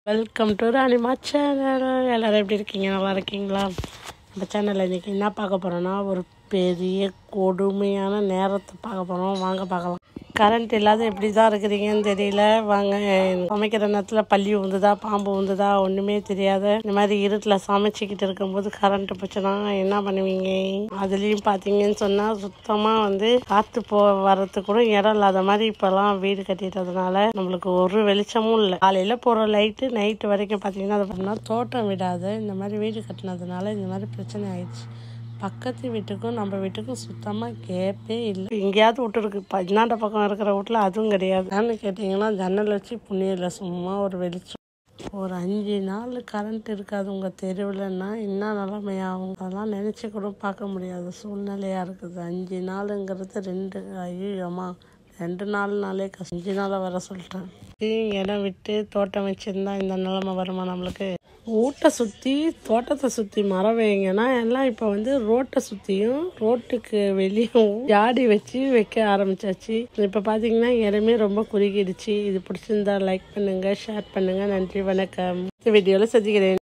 welcome to ராணிமா channel எல்லோரும் எப்படி இருக்கீங்க நல்லா இருக்கீங்களா நம்ம சேனலில் இன்றைக்கி என்ன பார்க்க போகிறோன்னா ஒரு பெரிய கொடுமையான நேரத்தை பார்க்க போகிறோம் வாங்க பார்க்கலாம் கரண்ட் இல்லாத எப்படி தான் இருக்கிறீங்கன்னு தெரியல வாங்க சமைக்கிற நேரத்தில் பள்ளி உந்துதா பாம்பு உந்துதா ஒன்றுமே தெரியாத இந்த மாதிரி இருட்டில் சமைச்சிக்கிட்டு இருக்கும்போது கரண்ட் போச்சுன்னா என்ன பண்ணுவீங்க அதுலேயும் பார்த்தீங்கன்னு சொன்னால் சுத்தமாக வந்து காற்று போ வர்றதுக்கு கூட இடம் இல்லாத மாதிரி இப்போல்லாம் வீடு கட்டிட்டதுனால நம்மளுக்கு ஒரு வெளிச்சமும் இல்லை காலையில் போகிற லைட்டு நைட்டு வரைக்கும் பார்த்தீங்கன்னா அது பண்ணால் தோட்டம் விடாத இந்த மாதிரி வீடு கட்டினதுனால இந்த மாதிரி பிரச்சனை ஆயிடுச்சு பக்கத்து வீட்டுக்கும் நம்ம வீட்டுக்கும் சுத்தமாக கேப்பே இல்லை எங்கேயாவது வீட்டு இருக்கு இப்போ இந்தாண்ட பக்கம் இருக்கிற வீட்டில் அதுவும் கிடையாது ஏன்னு கேட்டிங்கன்னா ஜன்னல் வச்சு புண்ணியம் இல்லை சும்மா ஒரு வெளிச்சம் ஒரு அஞ்சு நாள் கரண்ட் இருக்காது உங்கள் தெருவில்னா என்ன நிலைமையாகும் அதெல்லாம் நினச்சி கூட பார்க்க முடியாத சூழ்நிலையாக இருக்குது அஞ்சு நாளுங்கிறது ரெண்டு ஐயோம்மா ரெண்டு நாள்னாலே கஷ்டம் அஞ்சு நாளாக வர சொல்லிட்டேன் இடம் விட்டு தோட்டம் வச்சுருந்தா இந்த நிலமை வருமா நம்மளுக்கு வீட்டை சுற்றி தோட்டத்தை சுற்றி மரம் வைங்கன்னா எல்லாம் இப்போ வந்து ரோட்டை சுற்றியும் ரோட்டுக்கு வெளியும் ஜாடி வச்சு வைக்க ஆரம்பிச்சாச்சு இப்போ பார்த்தீங்கன்னா இடமே ரொம்ப குறுகிடுச்சு இது பிடிச்சிருந்தா லைக் பண்ணுங்கள் ஷேர் பண்ணுங்கள் நன்றி வணக்கம் இந்த வீடியோவில் சந்திக்கிறேன்